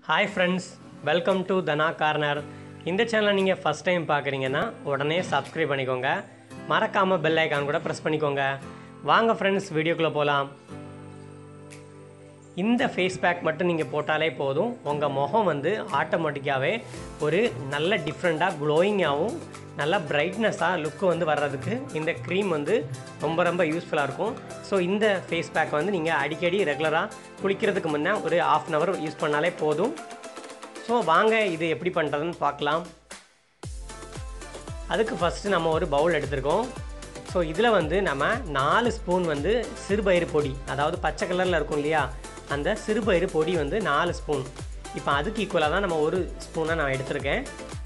hi friends welcome to Dhana corner இந்த சேனலை நீங்கள் ஃபஸ்ட் டைம் பார்க்குறீங்கன்னா உடனே சப்ஸ்கிரைப் பண்ணிக்கோங்க மறக்காமல் பெல் ஐக்கான் கூட ப்ரெஸ் பண்ணிக்கோங்க வாங்க ஃப்ரெண்ட்ஸ் வீடியோக்குள்ளே போகலாம் இந்த ஃபேஸ் பேக் மட்டும் நீங்கள் போட்டாலே போதும் உங்கள் முகம் வந்து ஆட்டோமேட்டிக்காகவே ஒரு நல்ல டிஃப்ரெண்ட்டாக க்ளோயிங்காகவும் நல்ல பிரைட்னஸாக லுக்கு வந்து வர்றதுக்கு இந்த க்ரீம் வந்து ரொம்ப ரொம்ப யூஸ்ஃபுல்லாக இருக்கும் ஸோ இந்த ஃபேஸ் பேக் வந்து நீங்கள் அடிக்கடி ரெகுலராக குளிக்கிறதுக்கு முன்னே ஒரு ஆஃப் அன் ஹவர் யூஸ் பண்ணாலே போதும் ஸோ வாங்க இது எப்படி பண்ணுறதுன்னு பார்க்கலாம் அதுக்கு ஃபஸ்ட்டு நம்ம ஒரு பவுல் எடுத்திருக்கோம் ஸோ இதில் வந்து நம்ம நாலு ஸ்பூன் வந்து சிறுபயிறு பொடி அதாவது பச்சை கலரில் இருக்கும் இல்லையா அந்த சிறுபயிறு பொடி வந்து நாலு ஸ்பூன் இப்போ அதுக்கு ஈக்குவலாக தான் நம்ம ஒரு ஸ்பூனை நான் எடுத்திருக்கேன்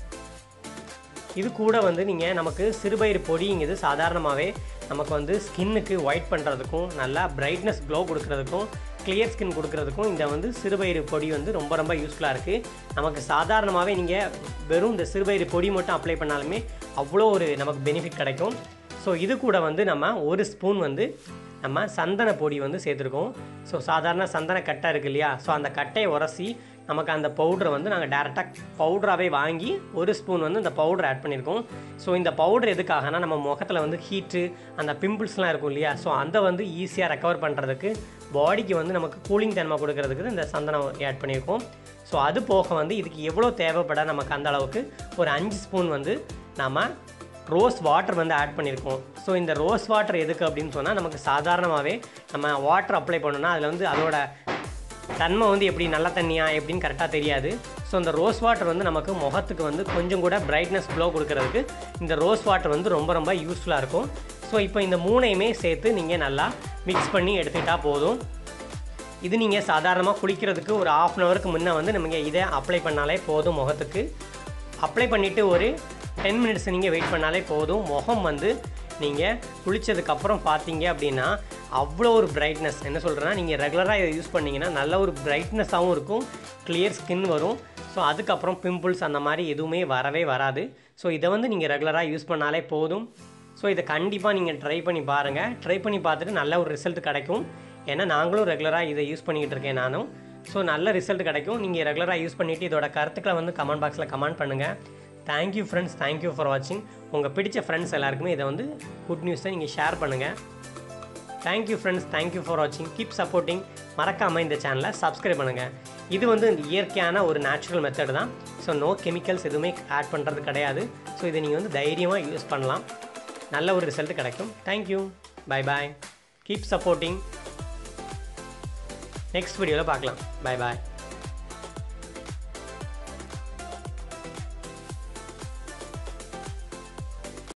இது கூட வந்து நீங்கள் நமக்கு சிறுபயிறு பொடிங்கிறது சாதாரணமாகவே நமக்கு வந்து ஸ்கின்னுக்கு ஒயிட் பண்ணுறதுக்கும் நல்லா பிரைட்னஸ் க்ளோ கொடுக்கறதுக்கும் கிளியர் ஸ்கின் கொடுக்கறதுக்கும் இந்த வந்து சிறுபயிறு பொடி வந்து ரொம்ப ரொம்ப யூஸ்ஃபுல்லாக இருக்குது நமக்கு சாதாரணமாகவே நீங்கள் வெறும் இந்த சிறுபயிறு பொடி மட்டும் அப்ளை பண்ணாலுமே அவ்வளோ ஒரு நமக்கு பெனிஃபிட் கிடைக்கும் ஸோ இது கூட வந்து நம்ம ஒரு ஸ்பூன் வந்து நம்ம சந்தன பொடி வந்து சேர்த்துருக்கோம் ஸோ சாதாரண சந்தன கட்டை இருக்கு இல்லையா ஸோ அந்த கட்டையை உரசி நமக்கு அந்த பவுடரை வந்து நாங்கள் டேரெக்டாக பவுடராகவே வாங்கி ஒரு ஸ்பூன் வந்து இந்த பவுடர் ஆட் பண்ணியிருக்கோம் ஸோ இந்த பவுடர் எதுக்காகனா நம்ம முகத்தில் வந்து ஹீட்டு அந்த பிம்பிள்ஸ்லாம் இருக்கும் இல்லையா ஸோ அந்த வந்து ஈஸியாக ரெக்கவர் பண்ணுறதுக்கு பாடிக்கு வந்து நமக்கு கூலிங் தன்மை கொடுக்கறதுக்கு இந்த சந்தனம் ஆட் பண்ணியிருக்கோம் ஸோ அது போக வந்து இதுக்கு எவ்வளோ தேவைப்பட நமக்கு அந்த அளவுக்கு ஒரு அஞ்சு ஸ்பூன் வந்து நம்ம ரோஸ் வாட்டர் வந்து ஆட் பண்ணியிருக்கோம் ஸோ இந்த ரோஸ் வாட்டர் எதுக்கு அப்படின்னு சொன்னால் நமக்கு சாதாரணமாகவே நம்ம வாட்டர் அப்ளை பண்ணோன்னா அதில் வந்து அதோட தன்மை வந்து எப்படி நல்ல தண்ணியா எப்படின்னு கரெக்டாக தெரியாது ஸோ இந்த ரோஸ் வாட்டர் வந்து நமக்கு முகத்துக்கு வந்து கொஞ்சம் கூட பிரைட்னஸ் க்ளோ கொடுக்கறதுக்கு இந்த ரோஸ் வாட்டர் வந்து ரொம்ப ரொம்ப யூஸ்ஃபுல்லாக இருக்கும் ஸோ இப்போ இந்த மூணையுமே சேர்த்து நீங்கள் நல்லா மிக்ஸ் பண்ணி எடுத்துக்கிட்டால் போதும் இது நீங்கள் சாதாரணமாக குளிக்கிறதுக்கு ஒரு ஆஃப் அன் ஹவருக்கு முன்னே வந்து நமக்கு இதை அப்ளை பண்ணாலே போதும் முகத்துக்கு அப்ளை பண்ணிவிட்டு ஒரு டென் மினிட்ஸ் நீங்கள் வெயிட் பண்ணாலே போதும் முகம் வந்து நீங்கள் குளித்ததுக்கப்புறம் பார்த்தீங்க அப்படின்னா அவ்வளோ ஒரு பிரைட்னஸ் என்ன சொல்கிறேன்னா நீங்கள் ரெகுலராக இதை யூஸ் பண்ணிங்கன்னா நல்ல ஒரு பிரைட்னஸாகவும் இருக்கும் கிளியர் ஸ்கின் வரும் ஸோ அதுக்கப்புறம் பிம்பிள்ஸ் அந்த மாதிரி எதுவுமே வரவே வராது ஸோ இதை வந்து நீங்கள் ரெகுலராக யூஸ் பண்ணாலே போதும் ஸோ இதை கண்டிப்பாக நீங்கள் ட்ரை பண்ணி பாருங்கள் ட்ரை பண்ணி பார்த்துட்டு நல்ல ஒரு ரிசல்ட் கிடைக்கும் ஏன்னா நாங்களும் ரெகுலராக இதை யூஸ் பண்ணிக்கிட்டு இருக்கேன் நானும் ஸோ நல்ல ரிசல்ட் கிடைக்கும் நீங்கள் ரெகுலராக யூஸ் பண்ணிவிட்டு இதோட கருத்துக்களை வந்து கமெண்ட் பாக்ஸில் கமெண்ட் பண்ணுங்கள் தேங்க்யூ ஃப்ரெண்ட்ஸ் தேங்க்யூ ஃபார் வாட்சிங் உங்கள் பிடிச்ச ஃப்ரெண்ட்ஸ் எல்லாருக்குமே இதை வந்து குட் நியூஸை நீங்கள் ஷேர் பண்ணுங்கள் தேங்க்யூ ஃப்ரெண்ட்ஸ் தேங்க்யூ ஃபார் வாட்சிங் கீப் சப்போர்ட்டிங் மறக்காமல் இந்த சேனலை சப்ஸ்கிரைப் பண்ணுங்கள் இது வந்து இயற்கையான ஒரு நேச்சுரல் மெத்தட் தான் ஸோ நோ கெமிக்கல்ஸ் எதுவுமே ஆட் பண்ணுறது கிடையாது ஸோ இதை நீங்கள் வந்து தைரியமாக யூஸ் பண்ணலாம் நல்ல ஒரு ரிசல்ட் கிடைக்கும் thank you bye bye keep supporting next வீடியோவில் பார்க்கலாம் பை பாய்